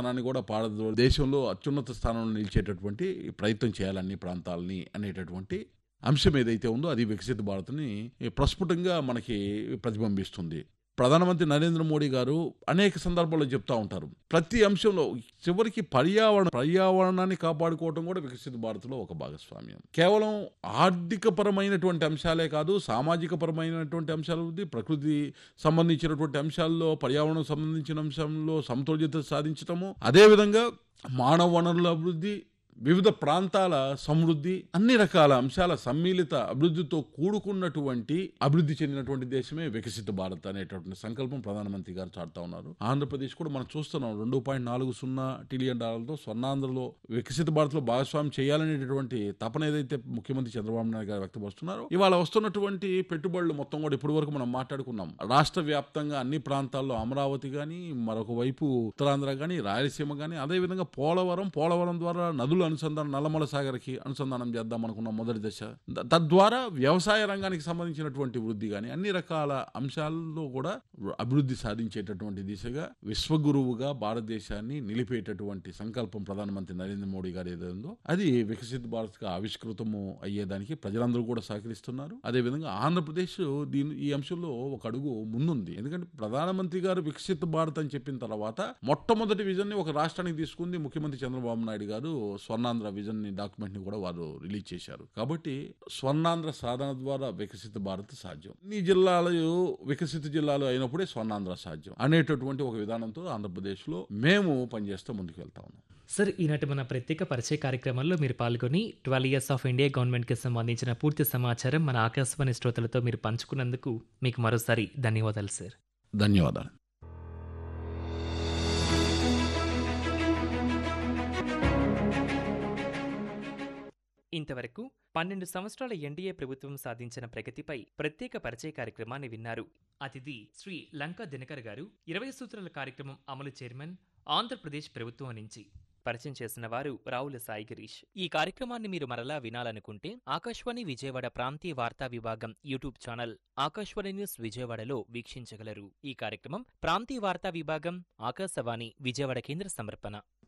స్థానాన్ని కూడా పారద్రో దేశంలో అత్యున్నత స్థానంలో నిలిచేటటువంటి ప్రయత్నం చేయాలి అన్ని ప్రాంతాలని అనేటటువంటి అంశం ఏదైతే ఉందో అది వికసిత భారత్ని ప్రస్ఫుటంగా మనకి ప్రతిబింబిస్తుంది ప్రధానమంత్రి నరేంద్ర మోడీ గారు అనేక సందర్భాల్లో చెప్తా ఉంటారు ప్రతి అంశంలో చివరికి పర్యావరణ పర్యావరణాన్ని కాపాడుకోవడం కూడా వికసిత భారత్లో ఒక భాగస్వామ్యం కేవలం ఆర్థిక పరమైనటువంటి అంశాలే కాదు సామాజిక పరమైనటువంటి అంశాల అభివృద్ధి ప్రకృతి సంబంధించినటువంటి అంశాల్లో పర్యావరణం సంబంధించిన అంశంలో సమతుల్యత సాధించటము అదేవిధంగా మానవ వనరుల అభివృద్ధి వివిధ ప్రాంతాల సమృద్ధి అన్ని రకాల అంశాల సమ్మిళిత అభివృద్ధితో కూడుకున్నటువంటి అభివృద్ధి చెందినటువంటి దేశమే వికసిత భారత్ అనేటటువంటి సంకల్పం ప్రధానమంత్రి గారు చాటుతా ఉన్నారు ఆంధ్రప్రదేశ్ కూడా మనం చూస్తున్నాం రెండు పాయింట్ నాలుగు సున్నా ట్రిలియన్ డాలర్లతో స్వర్ణాంధ్రలో వికసిత భారత్లో భాగస్వామ్యం చేయాలనేటటువంటి తపన ఏదైతే ముఖ్యమంత్రి చంద్రబాబు నాయుడు గారు వ్యక్తపరుస్తున్నారో ఇవాళ వస్తున్నటువంటి పెట్టుబడులు మొత్తం కూడా ఇప్పటి వరకు మనం మాట్లాడుకున్నాం రాష్ట్ర వ్యాప్తంగా అన్ని ప్రాంతాల్లో అమరావతి కానీ మరొక వైపు ఉత్తరాంధ్ర కానీ రాయలసీమ కానీ అదేవిధంగా పోలవరం పోలవరం ద్వారా నదుల అనుసంధానం నల్లమల సాగర్కి అనుసంధానం చేద్దాం అనుకున్న మొదటి దశ ద- తద్వారా వ్యవసాయ రంగానికి సంబంధించినటువంటి వృద్ధి కానీ అన్ని రకాల అంశాల్లో కూడా అభివృద్ధి సాధించేటటువంటి దిశగా విశ్వగురువుగా భారతదేశాన్ని నిలిపేటటువంటి సంకల్పం ప్రధానమంత్రి నరేంద్ర మోడీ గారు ఏదో ఉందో అది వికసిత్ భారత్ గా ఆవిష్కృతము అయ్యేదానికి ప్రజలందరూ కూడా సహకరిస్తున్నారు అదేవిధంగా ఆంధ్రప్రదేశ్ దీని ఈ అంశంలో ఒక అడుగు ముందుంది ఎందుకంటే ప్రధానమంత్రి గారు వికసిత్ భారత్ అని చెప్పిన తర్వాత మొట్టమొదటి విజన్ ని ఒక రాష్ట్రానికి తీసుకుంది ముఖ్యమంత్రి చంద్రబాబు నాయుడు గారు స్వర్ణాంధ్ర విజన్ ని డాక్యుమెంట్ ని కూడా వారు రిలీజ్ చేశారు కాబట్టి స్వర్ణాంధ్ర సాధన ద్వారా వికసిత భారత్ సాధ్యం ఈ జిల్లాలు వికసిత జిల్లాలు అయినప్పుడే స్వర్ణాంధ్ర సాధ్యం అనేటటువంటి ఒక విధానంతో ఆంధ్రప్రదేశ్ లో మేము పనిచేస్తూ ముందుకు వెళ్తా ఉన్నాం సార్ ఈనాటి మన ప్రత్యేక పరిచయ కార్యక్రమంలో మీరు పాల్గొని ట్వెల్వ్ ఇయర్స్ ఆఫ్ ఇండియా గవర్నమెంట్కి సంబంధించిన పూర్తి సమాచారం మన ఆకాశవాణి శ్రోతలతో మీరు పంచుకున్నందుకు మీకు మరోసారి ధన్యవాదాలు సార్ ధన్యవాదాలు ఇంతవరకు పన్నెండు సంవత్సరాల ఎన్డీఏ ప్రభుత్వం సాధించిన ప్రగతిపై ప్రత్యేక పరిచయ కార్యక్రమాన్ని విన్నారు అతిథి శ్రీ లంకా దినకర్ గారు ఇరవై సూత్రాల కార్యక్రమం అమలు చైర్మన్ ఆంధ్రప్రదేశ్ ప్రభుత్వం నుంచి పరిచయం చేసిన వారు రావుల సాయి గిరీష్ ఈ కార్యక్రమాన్ని మీరు మరలా వినాలనుకుంటే ఆకాశవాణి విజయవాడ ప్రాంతీయ వార్తా విభాగం యూట్యూబ్ ఛానల్ ఆకాశవాణి న్యూస్ విజయవాడలో వీక్షించగలరు ఈ కార్యక్రమం ప్రాంతీయ వార్తా విభాగం ఆకాశవాణి విజయవాడ కేంద్ర సమర్పణ